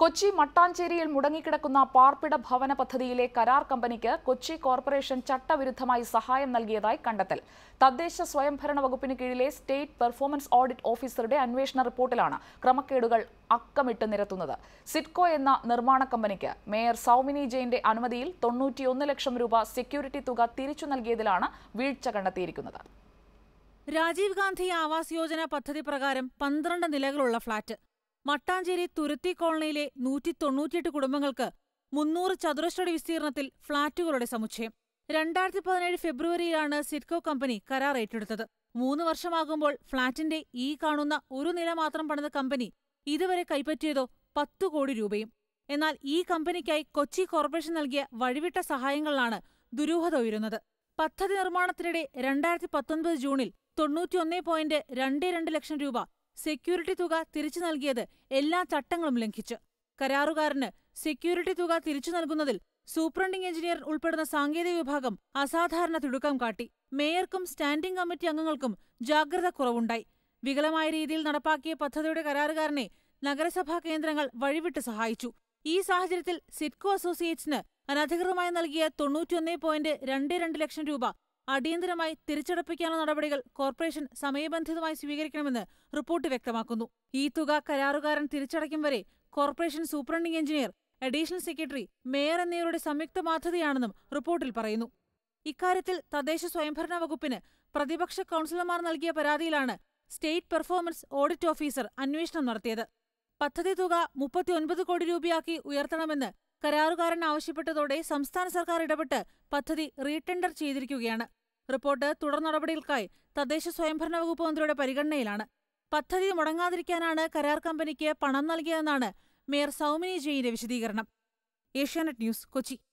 കൊച്ചി മട്ടാഞ്ചേരിയിൽ മുടങ്ങിക്കിടക്കുന്ന പാർപ്പിട ഭവന പദ്ധതിയിലെ കരാർ കമ്പനിക്ക് കൊച്ചി കോർപ്പറേഷൻ ചട്ടവിരുദ്ധമായി സഹായം നൽകിയതായി കണ്ടെത്തൽ തദ്ദേശ സ്വയംഭരണ വകുപ്പിന് കീഴിലെ സ്റ്റേറ്റ് പെർഫോമൻസ് ഓഡിറ്റ് ഓഫീസറുടെ അന്വേഷണ റിപ്പോർട്ടിലാണ് ക്രമക്കേടുകൾ അക്കമിട്ട് നിരത്തുന്നത് സിഡ്കോ എന്ന നിർമ്മാണ കമ്പനിക്ക് മേയർ സൗമിനി ജെയിന്റെ അനുമതിയിൽ തൊണ്ണൂറ്റിയൊന്ന് ലക്ഷം രൂപ സെക്യൂരിറ്റി തുക തിരിച്ചു നൽകിയതിലാണ് വീഴ്ച കണ്ടെത്തിയിരിക്കുന്നത് രാജീവ് ഗാന്ധി ആവാസ് യോജന പദ്ധതി പ്രകാരം പന്ത്രണ്ട് നിലകളുള്ള ഫ്ളാറ്റ് മട്ടാഞ്ചേരി തുരുത്തി കോളനിയിലെ നൂറ്റി തൊണ്ണൂറ്റിയെട്ട് കുടുംബങ്ങൾക്ക് മുന്നൂറ് ചതുരശ്രടി വിസ്തീർണത്തിൽ ഫ്ളാറ്റുകളുടെ സമുച്ചയം രണ്ടായിരത്തി പതിനേഴ് ഫെബ്രുവരിയിലാണ് സിഡ്കോ കമ്പനി കരാർ ഏറ്റെടുത്തത് മൂന്ന് വർഷമാകുമ്പോൾ ഫ്ളാറ്റിന്റെ ഈ കാണുന്ന ഒരു നില മാത്രം പണിത കമ്പനി ഇതുവരെ കൈപ്പറ്റിയതോ പത്തു കോടി രൂപയും എന്നാൽ ഈ കമ്പനിക്കായി കൊച്ചി കോർപ്പറേഷൻ നൽകിയ വഴിവിട്ട സഹായങ്ങളിലാണ് ദുരൂഹത ഉയരുന്നത് പദ്ധതി നിർമ്മാണത്തിനിടെ രണ്ടായിരത്തി പത്തൊൻപത് ജൂണിൽ തൊണ്ണൂറ്റിയൊന്ന് പോയിന്റ് രണ്ട് രണ്ട് ലക്ഷം രൂപ സെക്യൂരിറ്റി തുക തിരിച്ചു നൽകിയത് എല്ലാ ചട്ടങ്ങളും ലംഘിച്ച് കരാറുകാരന് സെക്യൂരിറ്റി തുക തിരിച്ചു നൽകുന്നതിൽ സൂപ്രണ്ടിംഗ് എഞ്ചിനീയർ ഉൾപ്പെടുന്ന സാങ്കേതിക വിഭാഗം അസാധാരണ തിടുക്കം കാട്ടി മേയർക്കും സ്റ്റാൻഡിംഗ് കമ്മിറ്റി അംഗങ്ങൾക്കും ജാഗ്രത കുറവുണ്ടായി വികലമായ രീതിയിൽ നടപ്പാക്കിയ പദ്ധതിയുടെ കരാറുകാരനെ നഗരസഭാ കേന്ദ്രങ്ങൾ വഴിവിട്ട് സഹായിച്ചു ഈ സാഹചര്യത്തിൽ സിഡ്കോ അസോസിയേറ്റ്സിന് അനധികൃതമായി നൽകിയ തൊണ്ണൂറ്റിയൊന്ന് പോയിന്റ് രണ്ട് രണ്ട് ലക്ഷം രൂപ അടിയന്തരമായി തിരിച്ചടപ്പിക്കാനുള്ള നടപടികൾ കോർപ്പറേഷൻ സമയബന്ധിതമായി സ്വീകരിക്കണമെന്ന് റിപ്പോർട്ട് വ്യക്തമാക്കുന്നു ഈ തുക കരാറുകാരൻ തിരിച്ചടയ്ക്കും വരെ corporation superintending engineer additional secretary mayor എന്നിവരുടെ സംയുക്ത ബാധ്യതയാണെന്നും റിപ്പോർട്ടിൽ പറയുന്നു ഇക്കാര്യത്തിൽ തദ്ദേശ സ്വയംഭരണ വകുപ്പിന് പ്രതിപക്ഷ കൗൺസിലർമാർ നൽകിയ പരാതിയിലാണ് സ്റ്റേറ്റ് പെർഫോമൻസ് ഓഡിറ്റ് ഓഫീസർ അന്വേഷണം നടത്തിയത് പദ്ധതി തുക മുപ്പത്തിയൊൻപത് കോടി രൂപയാക്കി ഉയർത്തണമെന്ന് കരാറുകാരൻ ആവശ്യപ്പെട്ടതോടെ സംസ്ഥാന സർക്കാർ ഇടപെട്ട് പദ്ധതി റീടെൻഡർ ചെയ്തിരിക്കുകയാണ് റിപ്പോർട്ട് തുടർ നടപടികൾക്കായി തദ്ദേശ സ്വയംഭരണ വകുപ്പ് മന്ത്രിയുടെ പരിഗണനയിലാണ് പദ്ധതി മുടങ്ങാതിരിക്കാനാണ് കരാർ കമ്പനിക്ക് പണം നൽകിയതെന്നാണ് മേയർ സൗമിനി ജെയിന്റെ വിശദീകരണം ഏഷ്യാനെറ്റ് ന്യൂസ് കൊച്ചി